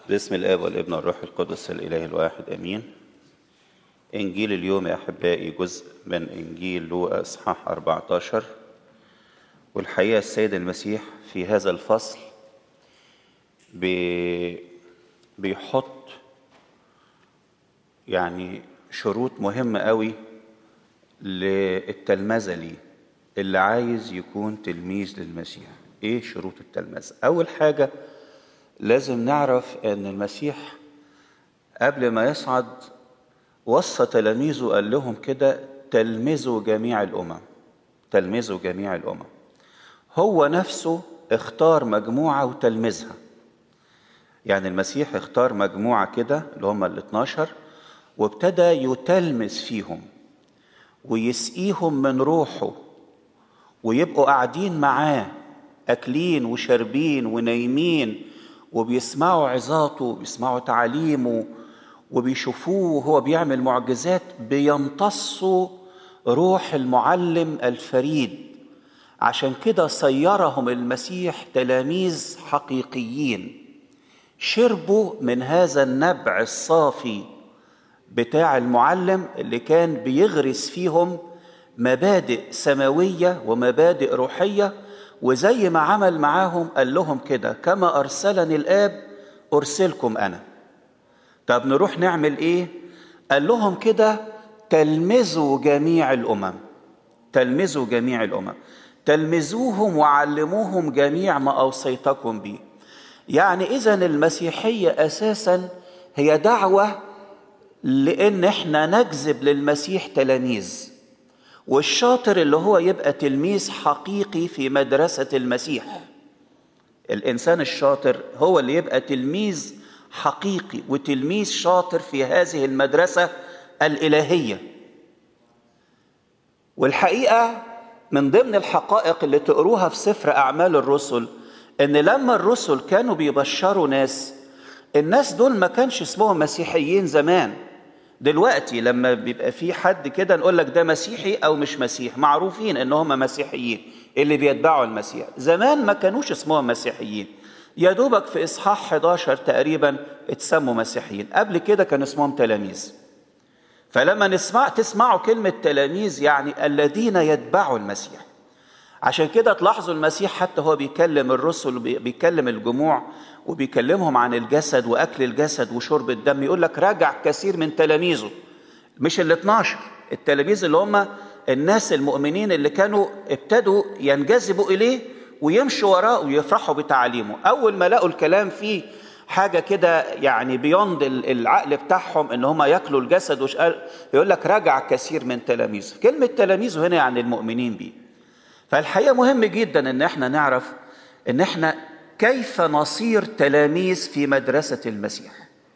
باسم الاب والابن والروح القدس الاله الواحد امين انجيل اليوم يا احبائي جزء من انجيل لوقا اصحاح 14 والحقيقه السيد المسيح في هذا الفصل بي بيحط يعني شروط مهمه قوي للتلمذه ليه اللي عايز يكون تلميذ للمسيح ايه شروط التلمذه اول حاجه لازم نعرف ان المسيح قبل ما يصعد وصى تلاميذه قال لهم كده تلمذوا جميع الامم تلمذوا جميع الامم هو نفسه اختار مجموعه وتلمذها يعني المسيح اختار مجموعه كده اللي هم ال 12 وابتدى يتلمذ فيهم ويسقيهم من روحه ويبقوا قاعدين معاه اكلين وشاربين ونايمين وبيسمعوا عظاته وبيسمعوا تعاليمه وبيشوفوه وهو بيعمل معجزات بيمتصوا روح المعلم الفريد عشان كده صيرهم المسيح تلاميذ حقيقيين شربوا من هذا النبع الصافي بتاع المعلم اللي كان بيغرس فيهم مبادئ سماويه ومبادئ روحيه وزي ما عمل معاهم قال لهم كده كما ارسلني الاب ارسلكم انا طب نروح نعمل ايه قال لهم كده تلمذوا جميع الامم تلمذوا جميع الامم تلمذوهم وعلموهم جميع ما اوصيتكم به يعني اذا المسيحيه اساسا هي دعوه لان احنا نجذب للمسيح تلاميذ والشاطر اللي هو يبقى تلميذ حقيقي في مدرسة المسيح الإنسان الشاطر هو اللي يبقى تلميذ حقيقي وتلميذ شاطر في هذه المدرسة الإلهية والحقيقة من ضمن الحقائق اللي تقروها في سفر أعمال الرسل إن لما الرسل كانوا بيبشروا ناس الناس دول ما كانش اسمهم مسيحيين زمان دلوقتي لما بيبقى في حد كده نقول لك ده مسيحي او مش مسيح معروفين ان هم مسيحيين اللي بيتبعوا المسيح زمان ما كانوش اسمهم مسيحيين يا دوبك في اصحاح 11 تقريبا اتسموا مسيحيين قبل كده كان اسمهم تلاميذ فلما نسمع تسمعوا كلمة تلاميذ يعني الذين يتبعوا المسيح عشان كده تلاحظوا المسيح حتى هو بيكلم الرسل بيكلم الجموع وبيكلمهم عن الجسد واكل الجسد وشرب الدم يقول لك راجع كثير من تلاميذه مش ال 12 التلاميذ اللي هم الناس المؤمنين اللي كانوا ابتدوا ينجذبوا اليه ويمشوا وراه ويفرحوا بتعاليمه اول ما لقوا الكلام فيه حاجه كده يعني بيوند العقل بتاعهم ان هم ياكلوا الجسد وش يقول لك راجع كثير من تلاميذه كلمه تلاميذه هنا يعني المؤمنين بيه فالحقيقه مهم جدا ان احنا نعرف ان احنا كيف نصير تلاميذ في مدرسه المسيح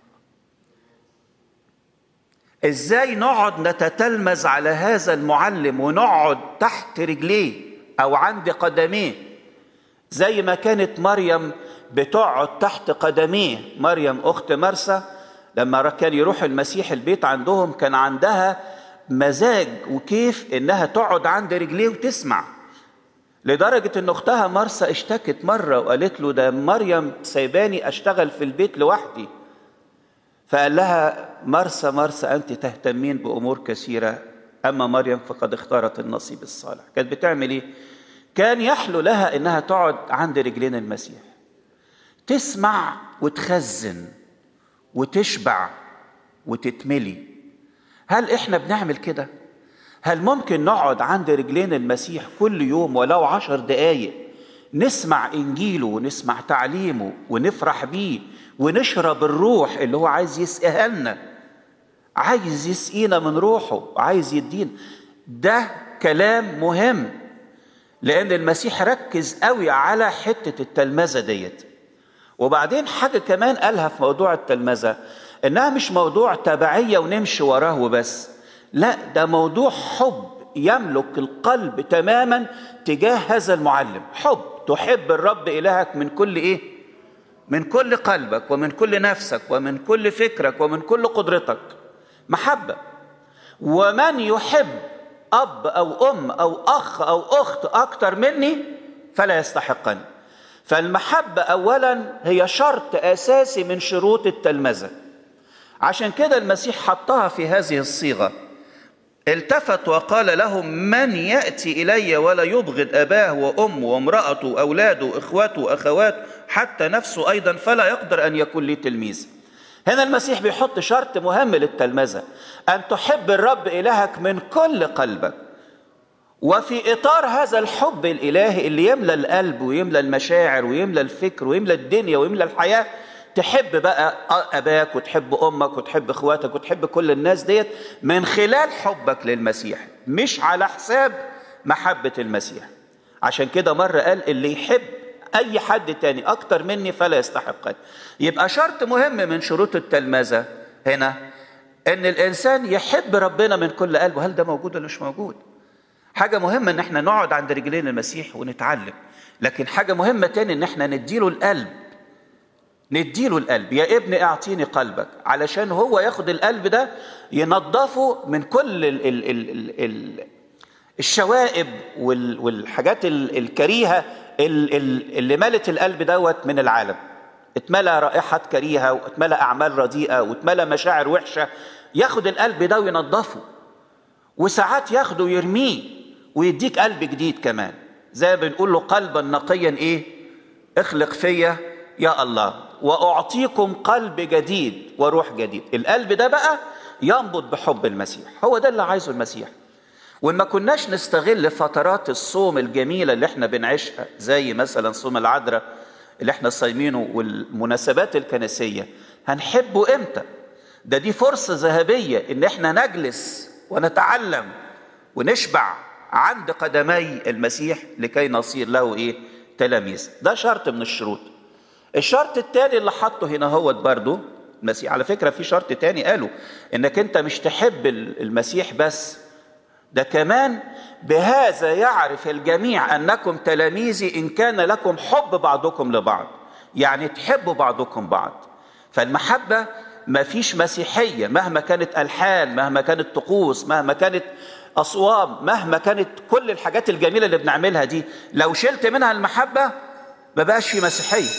ازاي نقعد نتتلمذ على هذا المعلم ونقعد تحت رجليه او عند قدميه زي ما كانت مريم بتقعد تحت قدميه مريم اخت مرسى لما كان يروح المسيح البيت عندهم كان عندها مزاج وكيف انها تقعد عند رجليه وتسمع لدرجة ان اختها مرسى اشتكت مرة وقالت له ده مريم سايباني اشتغل في البيت لوحدي فقال لها مرسى مرسى انت تهتمين بامور كثيرة اما مريم فقد اختارت النصيب الصالح كانت بتعمل ايه كان يحلو لها انها تقعد عند رجلين المسيح تسمع وتخزن وتشبع وتتملي هل احنا بنعمل كده هل ممكن نقعد عند رجلين المسيح كل يوم ولو عشر دقايق نسمع إنجيله ونسمع تعليمه ونفرح بيه ونشرب الروح اللي هو عايز يسقيها لنا عايز يسقينا من روحه عايز يدينا ده كلام مهم لأن المسيح ركز قوي على حتة التلمذة ديت وبعدين حاجة كمان قالها في موضوع التلمذة إنها مش موضوع تبعية ونمشي وراه وبس لا ده موضوع حب يملك القلب تماما تجاه هذا المعلم حب تحب الرب إلهك من كل إيه من كل قلبك ومن كل نفسك ومن كل فكرك ومن كل قدرتك محبة ومن يحب أب أو أم أو أخ أو أخت أكتر مني فلا يستحقني فالمحبة أولا هي شرط أساسي من شروط التلمذة عشان كده المسيح حطها في هذه الصيغة التفت وقال لهم من يأتي إلي ولا يبغض أباه وأمه وامرأته وأولاده إخوته وأخواته حتى نفسه أيضا فلا يقدر أن يكون لي تلميذ هنا المسيح بيحط شرط مهم للتلمذة أن تحب الرب إلهك من كل قلبك وفي إطار هذا الحب الإلهي اللي يملى القلب ويملى المشاعر ويملى الفكر ويملى الدنيا ويملى الحياة تحب بقى أباك وتحب أمك وتحب إخواتك وتحب كل الناس ديت من خلال حبك للمسيح مش على حساب محبة المسيح عشان كده مرة قال اللي يحب أي حد تاني أكتر مني فلا يستحقني يبقى شرط مهم من شروط التلمذة هنا إن الإنسان يحب ربنا من كل قلبه هل ده موجود ولا مش موجود؟ حاجة مهمة إن إحنا نقعد عند رجلين المسيح ونتعلم لكن حاجة مهمة تاني إن إحنا نديله القلب نديله القلب يا ابني اعطيني قلبك علشان هو ياخد القلب ده ينظفه من كل ال ال ال ال ال الشوائب وال والحاجات ال الكريهة ال ال اللي ملت القلب دوت من العالم اتملى رائحة كريهة واتملى أعمال رديئة واتملى مشاعر وحشة ياخد القلب ده وينظفه وساعات ياخده ويرميه ويديك قلب جديد كمان زي ما بنقول له قلبا نقيا ايه اخلق فيا يا الله واعطيكم قلب جديد وروح جديد القلب ده بقى ينبض بحب المسيح هو ده اللي عايزه المسيح وان ما كناش نستغل فترات الصوم الجميله اللي احنا بنعيشها زي مثلا صوم العذراء اللي احنا صايمينه والمناسبات الكنسيه هنحبه امتى ده دي فرصه ذهبيه ان احنا نجلس ونتعلم ونشبع عند قدمي المسيح لكي نصير له ايه تلاميذ ده شرط من الشروط الشرط الثاني اللي حطه هنا هو برضه المسيح على فكره في شرط تاني قاله انك انت مش تحب المسيح بس ده كمان بهذا يعرف الجميع انكم تلاميذي ان كان لكم حب بعضكم لبعض يعني تحبوا بعضكم بعض فالمحبه ما فيش مسيحيه مهما كانت الحان مهما كانت طقوس مهما كانت اصوام مهما كانت كل الحاجات الجميله اللي بنعملها دي لو شلت منها المحبه ما بقاش في مسيحيه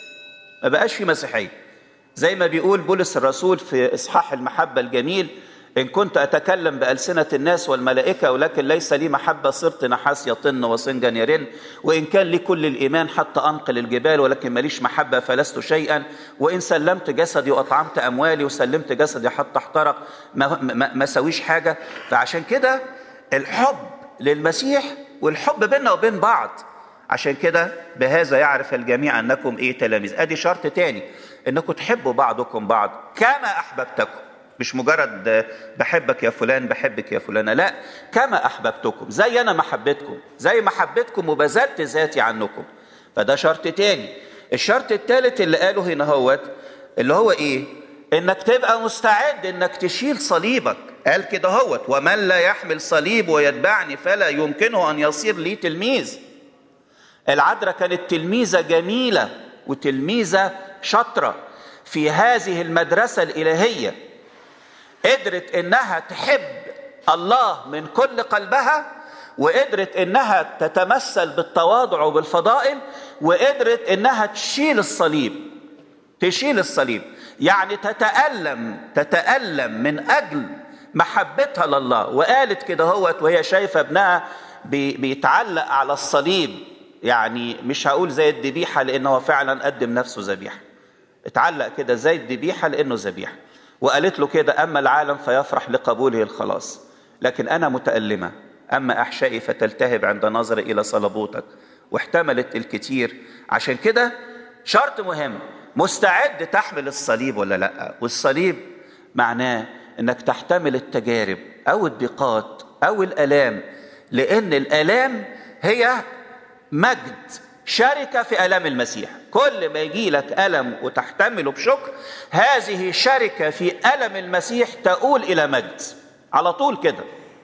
ما بقاش في مسيحيه زي ما بيقول بولس الرسول في اصحاح المحبه الجميل ان كنت اتكلم بالسنه الناس والملائكه ولكن ليس لي محبه صرت نحاس يطن وصنجا يرن وان كان لي كل الايمان حتى انقل الجبال ولكن ماليش محبه فلست شيئا وان سلمت جسدي واطعمت اموالي وسلمت جسدي حتى احترق ما, ما, ما سويش حاجه فعشان كده الحب للمسيح والحب بيننا وبين بعض عشان كده بهذا يعرف الجميع انكم ايه تلاميذ ادي شرط تاني انكم تحبوا بعضكم بعض كما احببتكم مش مجرد بحبك يا فلان بحبك يا فلانه لا كما احببتكم زي انا محبتكم زي محبتكم وبذلت ذاتي عنكم فده شرط تاني الشرط الثالث اللي قاله هنا هوت اللي هو ايه انك تبقى مستعد انك تشيل صليبك قال كده هوت ومن لا يحمل صليب ويتبعني فلا يمكنه ان يصير لي تلميذ العذراء كانت تلميذه جميله وتلميذه شاطره في هذه المدرسه الالهيه قدرت انها تحب الله من كل قلبها وقدرت انها تتمثل بالتواضع وبالفضائل وقدرت انها تشيل الصليب تشيل الصليب يعني تتألم تتألم من اجل محبتها لله وقالت كده هوت وهي شايفه ابنها بيتعلق على الصليب يعني مش هقول زي الذبيحه لانه فعلا قدم نفسه ذبيحه اتعلق كده زي الذبيحه لانه ذبيحه وقالت له كده أما العالم فيفرح لقبوله الخلاص لكن أنا متألمة أما أحشائي فتلتهب عند نظري إلى صلبوتك واحتملت الكتير عشان كده شرط مهم مستعد تحمل الصليب ولا لا والصليب معناه انك تحتمل التجارب او الضيقات او الالام لان الالام هي مجد شركة في ألم المسيح كل ما يجي لك ألم وتحتمله بشكر هذه شركة في ألم المسيح تؤول إلى مجد على طول كده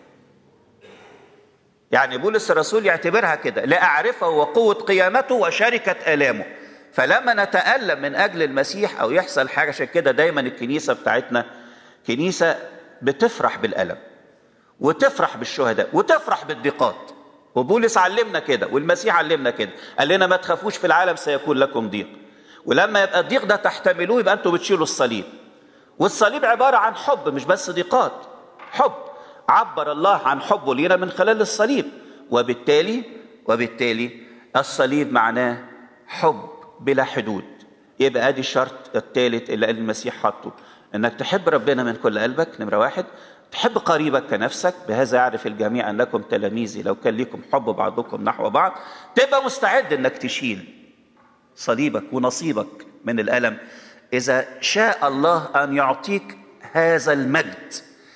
يعني بولس الرسول يعتبرها كده لأعرفه وقوة قيامته وشركة آلامه فلما نتألم من أجل المسيح أو يحصل حاجة عشان كده دايما الكنيسة بتاعتنا كنيسة بتفرح بالألم وتفرح بالشهداء وتفرح بالضيقات وبولس علمنا كده والمسيح علمنا كده قال لنا ما تخافوش في العالم سيكون لكم ضيق ولما يبقى الضيق ده تحتملوه يبقى انتوا بتشيلوا الصليب والصليب عباره عن حب مش بس ضيقات حب عبر الله عن حبه لينا من خلال الصليب وبالتالي وبالتالي الصليب معناه حب بلا حدود يبقى ادي الشرط الثالث اللي قال المسيح حطه انك تحب ربنا من كل قلبك نمره واحد تحب قريبك كنفسك بهذا يعرف الجميع انكم تلاميذي لو كان لكم حب بعضكم نحو بعض تبقى مستعد انك تشيل صليبك ونصيبك من الالم اذا شاء الله ان يعطيك هذا المجد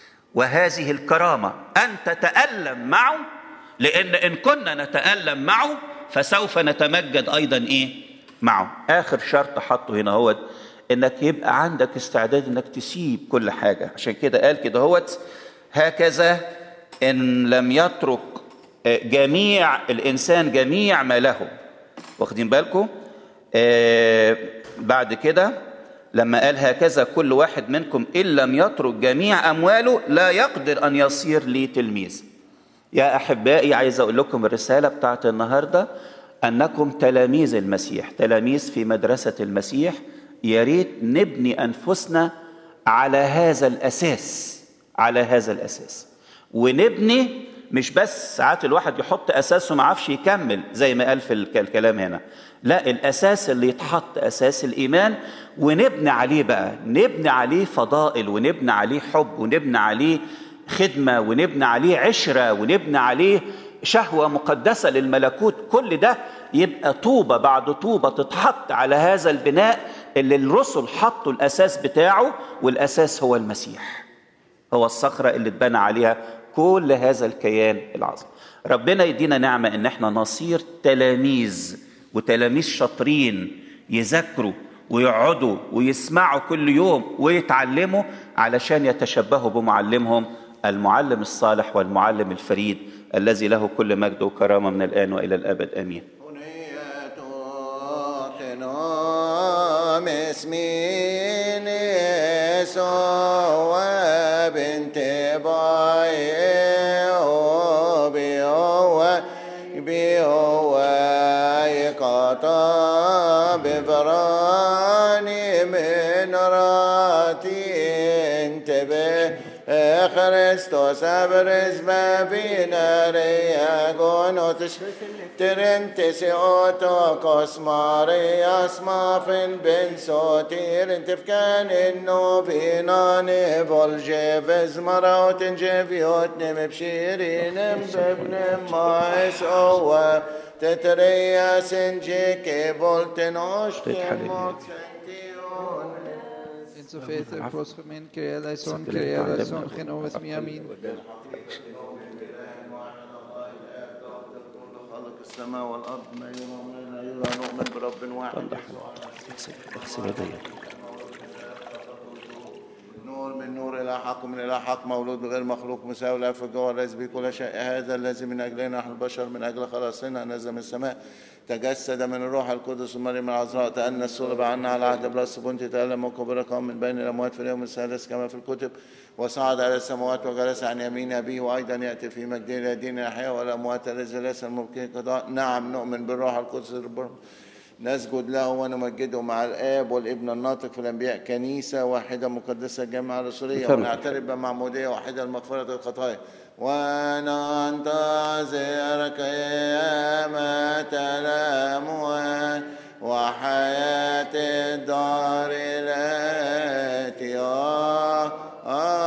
وهذه الكرامه ان تتالم معه لان ان كنا نتالم معه فسوف نتمجد ايضا ايه معه اخر شرط حطه هنا هو انك يبقى عندك استعداد انك تسيب كل حاجه عشان كده قال كده هوت هكذا ان لم يترك جميع الانسان جميع ما له واخدين بالكم آه بعد كده لما قال هكذا كل واحد منكم ان لم يترك جميع امواله لا يقدر ان يصير لي تلميذ يا احبائي عايز اقول لكم الرساله بتاعت النهارده انكم تلاميذ المسيح تلاميذ في مدرسه المسيح يا ريت نبني انفسنا على هذا الاساس على هذا الاساس ونبني مش بس ساعات الواحد يحط اساس وما عرفش يكمل زي ما قال في الكلام هنا لا الاساس اللي يتحط اساس الايمان ونبني عليه بقى نبني عليه فضائل ونبني عليه حب ونبني عليه خدمه ونبني عليه عشره ونبني عليه شهوه مقدسه للملكوت كل ده يبقى طوبه بعد طوبه تتحط على هذا البناء اللي الرسل حطوا الاساس بتاعه والاساس هو المسيح هو الصخره اللي اتبنى عليها كل هذا الكيان العظيم ربنا يدينا نعمه ان احنا نصير تلاميذ وتلاميذ شاطرين يذاكروا ويقعدوا ويسمعوا كل يوم ويتعلموا علشان يتشبهوا بمعلمهم المعلم الصالح والمعلم الفريد الذي له كل مجد وكرامه من الان والى الابد امين اسمين يسوع بنت باي بيوه بيوه يقطع ببراني من راتي انتبه Χριστός αβρες βαβίναρια γόνοτες ترنتس اوتو كوسمارياس ما في البن سوتير انت فكان انه بيناني فولجي بزمرا وتنجفيوت نم بشيرين بابن ما اسقوا تتريا سنجيك بولتن اوشتموت Så feter proskemin, Kyrie eleison, Kyrie eleison, genovet mi amin. خلق السماء والارض ما يرى وما لا يرى نؤمن برب واحد نور من نور الى حق من الى حق مولود بغير مخلوق مساوي لا فجوه ليس به كل شيء هذا الذي من اجلنا نحن البشر من اجل خلاصنا نزل من السماء تجسد من الروح القدس ومريم العذراء تأنس صلب عنا على عهد بلاس بنت تألم وكبر قام من بين الأموات في اليوم الثالث كما في الكتب وصعد على السماوات وجلس عن يمين أبيه وأيضا يأتي في مجده إلى دين الأحياء والأموات الذي ليس الممكن قضاء نعم نؤمن بالروح القدس ربنا نسجد له ونمجده مع الآب والابن الناطق في الأنبياء كنيسة واحدة مقدسة جامعة رسولية بفهم. ونعترف بمعمودية واحدة لمغفرة الخطايا وننتظر قيامة الأموات وحياة الدار التي